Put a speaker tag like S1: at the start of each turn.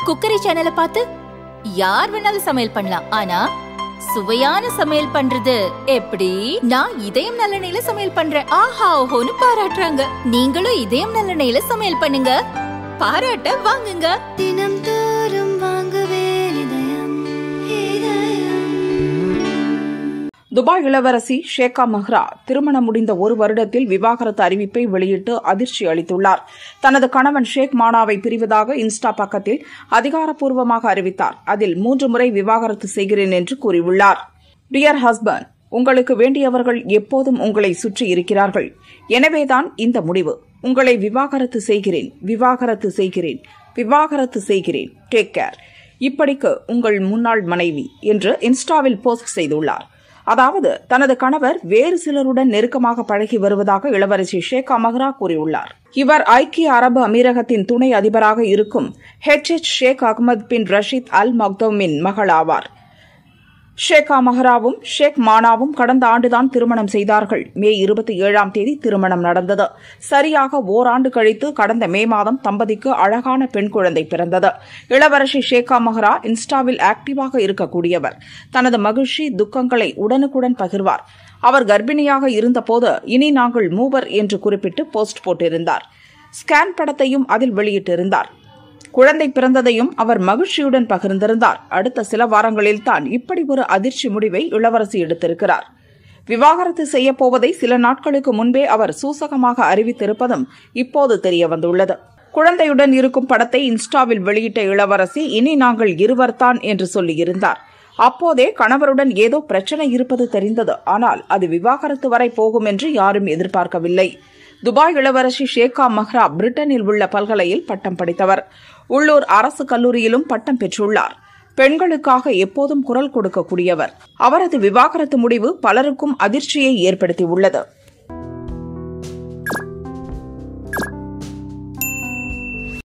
S1: cookery சேனலை பார்த்து யார் வேணாலும் சமையல் பண்ணலாம் ஆனா சுவையான சமையல் பண்றது எப்படி நான் இதயம் நல்லெண்ணெயில சமையல் பண்றேன் ஆஹா ஓஹோன்னு பாராட்டுறாங்க நீங்களும் இதயம் நல்லெண்ணெயில சமையல் பண்ணுங்க பாராட்ட வாங்குங்க
S2: தினம் தோறும் வாங்குவே இதயம் இதயம்
S3: துபாய் இளவரசி ஷேகா மஹ்ரா திருமணம் முடிந்த ஒரு வருடத்தில் விவாகரத்து அறிவிப்பை வெளியிட்டு அதிர்ச்சி அளித்துள்ளார் தனது கணவன் ஷேக் மானாவை பிரிவதாக இன்ஸ்டா பக்கத்தில் அதிகாரப்பூர்வமாக அறிவித்தார் அதில் மூன்று முறை விவாகரத்து செய்கிறேன் என்று கூறியுள்ளார் டியர் ஹஸ்பண்ட் உங்களுக்கு வேண்டியவர்கள் எப்போதும் உங்களை சுற்றி இருக்கிறார்கள் எனவேதான் இந்த முடிவு உங்களை விவாகரத்து செய்கிறேன் விவாகரத்து செய்கிறேன் விவாகரத்து செய்கிறேன் டேக் கேர் இப்படிக்கு உங்கள் முன்னாள் மனைவி என்று இன்ஸ்டாவில் போஸ்ட் செய்துள்ளார் அதாவது தனது கணவர் வேறு சிலருடன் நெருக்கமாக பழகி வருவதாக இளவரசி ஷேக் மஹ்ரா கூறியுள்ளார் இவர் ஐக்கிய அரபு அமீரகத்தின் துணை அதிபராக இருக்கும் H H Sheikh Ahmed bin Rashid Al மக்தோமின் மகள் ஆவார் ஷேகா மஹராவும் ஷேக் மானாவும் கடந்த ஆண்டுதான் திருமணம் செய்தார்கள் மே இருபத்தி ஏழாம் தேதி திருமணம் நடந்தது சரியாக ஓராண்டு கழித்து கடந்த மே மாதம் தம்பதிக்கு அழகான பெண் குழந்தை பிறந்தது இளவரசி ஷேகா மஹரா இன்ஸ்டாவில் ஆக்டிவாக இருக்கக்கூடியவர் தனது மகிழ்ச்சி துக்கங்களை உடனுக்குடன் பகிர்வார் அவர் கர்ப்பிணியாக இருந்தபோது இனி நாங்கள் மூவர் என்று குறிப்பிட்டு போஸ்ட் போட்டிருந்தார் ஸ்கேன் படத்தையும் அதில் வெளியிட்டிருந்தார் குழந்தை பிறந்ததையும் அவர் மகிழ்ச்சியுடன் பகிர்ந்திருந்தார் அடுத்த சில வாரங்களில் தான் இப்படி ஒரு அதிர்ச்சி முடிவை இளவரசி எடுத்திருக்கிறார் விவாகரத்து செய்யப்போவதை சில நாட்களுக்கு முன்பே அவர் சூசகமாக அறிவித்திருப்பதும் இப்போது தெரியவந்துள்ளது குழந்தையுடன் இருக்கும் படத்தை இன்ஸ்டாவில் வெளியிட்ட இளவரசி இனி நாங்கள் இருவர்தான் என்று சொல்லியிருந்தார் அப்போதே கணவருடன் ஏதோ பிரச்சனை இருப்பது தெரிந்தது ஆனால் அது விவாகரத்து வரை போகும் என்று யாரும் எதிர்பார்க்கவில்லை துபாய் இளவரசி ஷேகா மஹ்ரா பிரிட்டனில் உள்ள பல்கலையில் பட்டம் படித்தவர் உள்ளூர் அரசு கல்லூரியிலும் பட்டம் பெற்றுள்ளார் பெண்களுக்காக எப்போதும் குரல் கொடுக்கக்கூடியவர் அவரது விவாகரத்து முடிவு பலருக்கும் அதிர்ச்சியை ஏற்படுத்தியுள்ளது